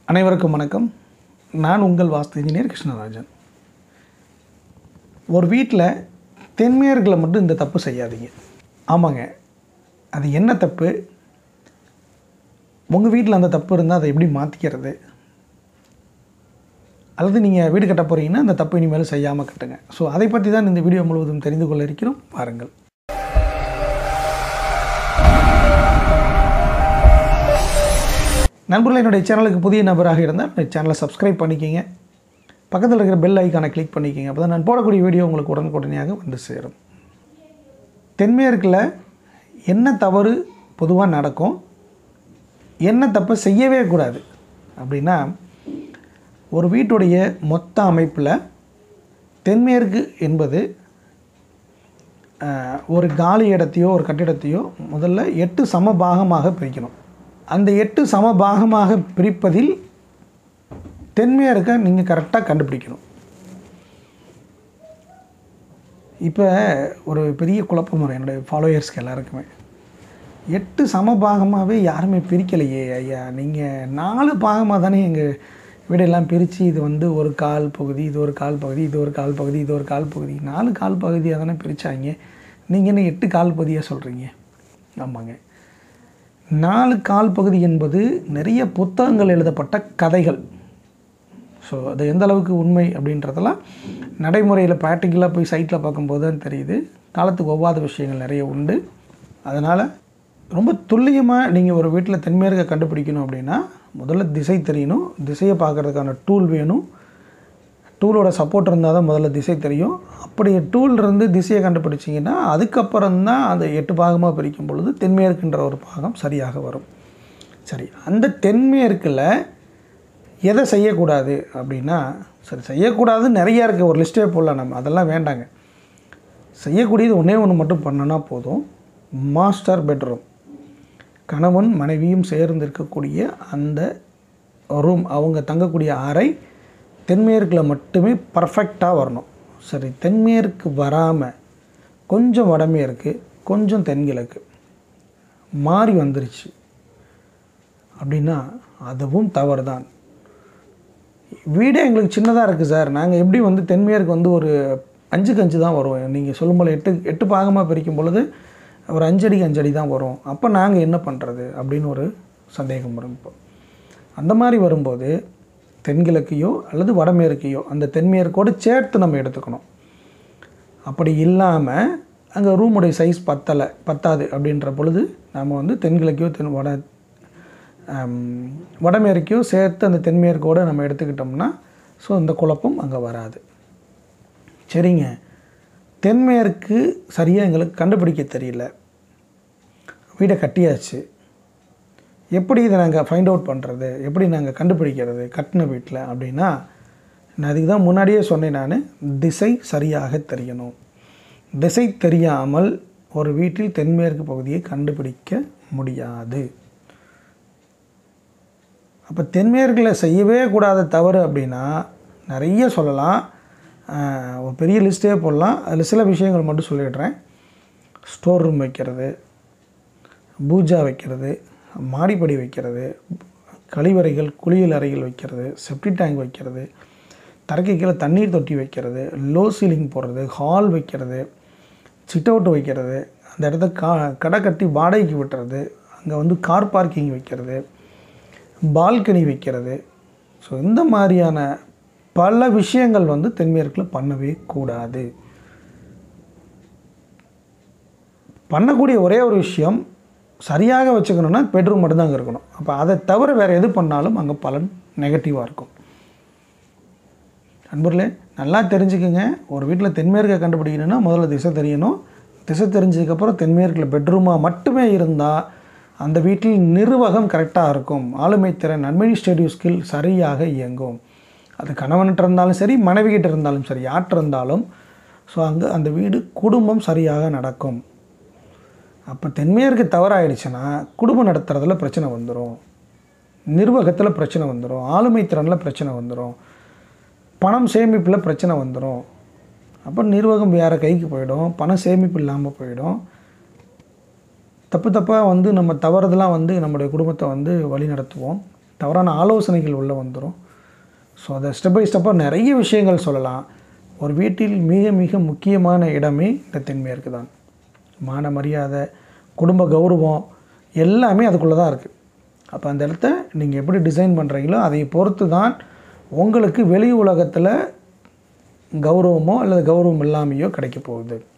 அனைவருக்கும் வணக்கம் நான் உங்கள் வாஸ்து இன்ஜினியர் கிருஷ்ணராஜன் ஒரு வீட்டில் தென்மையர்களை மட்டும் இந்த தப்பு செய்யாதீங்க ஆமாங்க அது என்ன தப்பு உங்கள் வீட்டில் அந்த தப்பு இருந்தால் அதை எப்படி மாற்றிக்கிறது அல்லது நீங்கள் வீடு கட்ட போகிறீங்கன்னா அந்த தப்பு இனிமேல் செய்யாமல் கட்டுங்க ஸோ அதை பற்றி தான் இந்த வீடியோ முழுவதும் தெரிந்து கொள்ள இருக்கிறோம் பாருங்கள் நண்பர்கள் என்னுடைய சேனலுக்கு புதிய நபராக இருந்தால் என்னுடைய சேனலை சப்ஸ்கிரைப் பண்ணிக்கிங்க பக்கத்தில் இருக்கிற பெல் ஐக்கானை கிளிக் பண்ணிக்கிங்க அப்போ தான் நான் போடக்கூடிய வீடியோ உங்களுக்கு உடனுக்குடனேயாக வந்து சேரும் தென்மேற்கில் என்ன தவறு பொதுவாக நடக்கும் என்ன தப்பை செய்யவே கூடாது அப்படின்னா ஒரு வீட்டுடைய மொத்த அமைப்பில் தென்மேற்கு என்பது ஆஹ், ஒரு காலி இடத்தையோ ஒரு கட்டிடத்தையோ முதல்ல எட்டு சம பாகமாக பிரிக்கணும் அந்த எட்டு சம பாகமாக பிரிப்பதில் தென்மேற்கை நீங்கள் கரெக்டாக கண்டுபிடிக்கணும் இப்போ ஒரு பெரிய குழப்பம் வரும் என்னுடைய ஃபாலோயர்ஸ்க்கு எல்லாருக்குமே எட்டு சம பாகமாகவே யாருமே பிரிக்கலையே ஐயா நீங்கள் நாலு பாகமாக தானே எங்கள் வீடெல்லாம் பிரித்து இது வந்து ஒரு கால் பகுதி இது ஒரு கால் பகுதி இது ஒரு கால் பகுதி இது ஒரு கால் பகுதி நாலு கால் பகுதியாக தானே பிரித்தாங்க நீங்கள் என்ன எட்டு கால் பகுதியாக சொல்கிறீங்க ஆமாங்க நாலு கால் பகுதி என்பது நிறைய புத்தகங்கள் எழுதப்பட்ட கதைகள் ஸோ அது எந்த அளவுக்கு உண்மை அப்படின்றதெல்லாம் நடைமுறையில் ப்ராக்டிக்கலாக போய் சைட்டில் பார்க்கும்போது தான் தெரியுது காலத்துக்கு ஒவ்வாத விஷயங்கள் நிறைய உண்டு அதனால் ரொம்ப துல்லியமாக நீங்கள் ஒரு வீட்டில் தென்மேற்கை கண்டுபிடிக்கணும் அப்படின்னா முதல்ல திசை தெரியணும் திசையை பார்க்குறதுக்கான டூல் வேணும் டூலோட சப்போர்ட் இருந்தால் தான் முதல்ல திசை தெரியும் அப்படி டூல் இருந்து திசையை கண்டுபிடிச்சிங்கன்னா அதுக்கப்புறம் தான் அந்த எட்டு பாகமாக பிரிக்கும் பொழுது தென்மேற்குன்ற ஒரு பாகம் சரியாக வரும் சரி அந்த தென்மேற்கில் எதை செய்யக்கூடாது அப்படின்னா சரி செய்யக்கூடாது நிறையா இருக்குது ஒரு லிஸ்ட்டே போடலாம் நம்ம அதெல்லாம் வேண்டாங்க செய்யக்கூடியது ஒன்றே ஒன்று மட்டும் பண்ணனா போதும் மாஸ்டர் பெட்ரூம் கணவன் மனைவியும் சேர்ந்து இருக்கக்கூடிய அந்த ரூம் அவங்க தங்கக்கூடிய அறை தென்மேற்கில் மட்டுமே பர்ஃபெக்டாக வரணும் சரி தென்மேற்கு வராமல் கொஞ்சம் வடமேற்கு கொஞ்சம் தென்கிழக்கு மாறி வந்துருச்சு அப்படின்னா அதுவும் தவறு தான் வீடே எங்களுக்கு சின்னதாக இருக்குது சார் நாங்கள் எப்படி வந்து தென்மேற்கு வந்து ஒரு அஞ்சுக்கு அஞ்சு தான் வரும் நீங்கள் சொல்லும் போல் எட்டு எட்டு பாகமாக பிரிக்கும் பொழுது ஒரு அஞ்சடிக்கு அஞ்சடி தான் வரும் அப்போ நாங்கள் என்ன பண்ணுறது அப்படின்னு ஒரு சந்தேகம் வரும் இப்போ அந்த மாதிரி வரும்போது தென்கிழக்கையோ அல்லது வடமேற்கையோ அந்த தென்மேற்கோடு சேர்த்து நம்ம எடுத்துக்கணும் அப்படி இல்லாமல் அங்கே ரூமுடைய சைஸ் பத்தலை பத்தாது அப்படின்ற பொழுது நம்ம வந்து தென்கிழக்கையோ தென் வட ஆம், வடமேற்கையோ சேர்த்து அந்த தென்மேற்கோடு நம்ம எடுத்துக்கிட்டோம்னா ஸோ இந்த குழப்பம் அங்கே வராது சரிங்க தென்மேற்கு சரியாக எங்களுக்கு கண்டுபிடிக்க தெரியல வீடை கட்டியாச்சு எப்படி இதை நாங்கள் ஃபைண்ட் அவுட் பண்ணுறது எப்படி நாங்கள் கண்டுபிடிக்கிறது கட்டின வீட்டில் அப்படின்னா நான் அதுக்கு தான் முன்னாடியே சொன்னேன் நான் திசை சரியாக தெரியணும் திசை தெரியாமல் ஒரு வீட்டில் தென்மேற்கு பகுதியை கண்டுபிடிக்க முடியாது அப்போ தென்மேற்கில் செய்யவே கூடாத தவறு அப்படின்னா நிறைய சொல்லலாம் ஆஹ் ஒரு பெரிய லிஸ்ட்டே போடலாம் அதில் சில விஷயங்கள் மட்டும் சொல்லிடுறேன் ஸ்டோர் ரூம் வைக்கிறது பூஜா வைக்கிறது மாடிப்படி வைக்கிறது கழிவறைகள் குளியல் அறைகள் வைக்கிறது செப்டி டேங்க் வைக்கிறது தரைக்கு கீழே தண்ணீர் தொட்டி வைக்கிறது லோ சீலிங் போடுறது ஹால் வைக்கிறது சிட் அவுட் வைக்கிறது அந்த இடத்த கா கடை கட்டி வாடகைக்கு விட்டுறது அங்கே வந்து கார் பார்க்கிங் வைக்கிறது பால்கனி வைக்கிறது ஸோ இந்த மாதிரியான பல விஷயங்கள் வந்து தென்மேற்கில் பண்ணவே கூடாது பண்ணக்கூடிய ஒரே ஒரு விஷயம் சரியாக வச்சுக்கணுன்னா பெட்ரூம் மட்டும்தான் அங்கே இருக்கணும் அப்போ அதை தவிர வேறு எது பண்ணாலும் அங்கே பலன் நெகட்டிவாக இருக்கும் நண்பர்களே நல்லா தெரிஞ்சுக்கங்க ஒரு வீட்டில் தென்மேற்கை கண்டுபிடிக்கணும்னா முதல்ல திசை தெரியணும் திசை தெரிஞ்சதுக்கப்புறம் தென்மேற்கில் பெட்ரூமாக மட்டுமே இருந்தால் அந்த வீட்டில் நிர்வாகம் கரெக்டாக இருக்கும் ஆளுமை திறன் அட்மினிஸ்ட்ரேட்டிவ் ஸ்கில் சரியாக இயங்கும் அது கணவன்கிட்ட இருந்தாலும் சரி மனைவிகிட்ட இருந்தாலும் சரி யார்கிட்ட இருந்தாலும் ஸோ அங்கே அந்த வீடு குடும்பம் சரியாக நடக்கும் அப்போ தென்மேற்கு தவறாயிடுச்சுன்னா குடும்பம் நடத்துறதுல பிரச்சனை வந்துடும் நிர்வாகத்தில் பிரச்சனை வந்துடும் ஆளுமை திறனில் பிரச்சனை வந்துடும் பணம் சேமிப்பில் பிரச்சனை வந்துடும் அப்போ நிர்வாகம் வேறு கைக்கு போயிடும் பணம் சேமிப்பு இல்லாமல் போயிடும் தப்பு தப்பாக வந்து நம்ம தவறுதலாக வந்து நம்முடைய குடும்பத்தை வந்து வழி நடத்துவோம் தவறான ஆலோசனைகள் உள்ளே வந்துடும் ஸோ அதை ஸ்டெப் பை ஸ்டெப்பாக நிறைய விஷயங்கள் சொல்லலாம் ஒரு வீட்டில் மிக மிக முக்கியமான இடமே இந்த தென்மேற்கு தான் மான மரியாதை குடும்ப கௌரவம் எல்லாமே அதுக்குள்ளே தான் இருக்குது அப்போ அந்த இடத்த நீங்கள் எப்படி டிசைன் பண்ணுறீங்களோ அதை பொறுத்து தான் உங்களுக்கு வெளி உலகத்தில் கௌரவமோ அல்லது கௌரவம் இல்லாமையோ கிடைக்க போகுது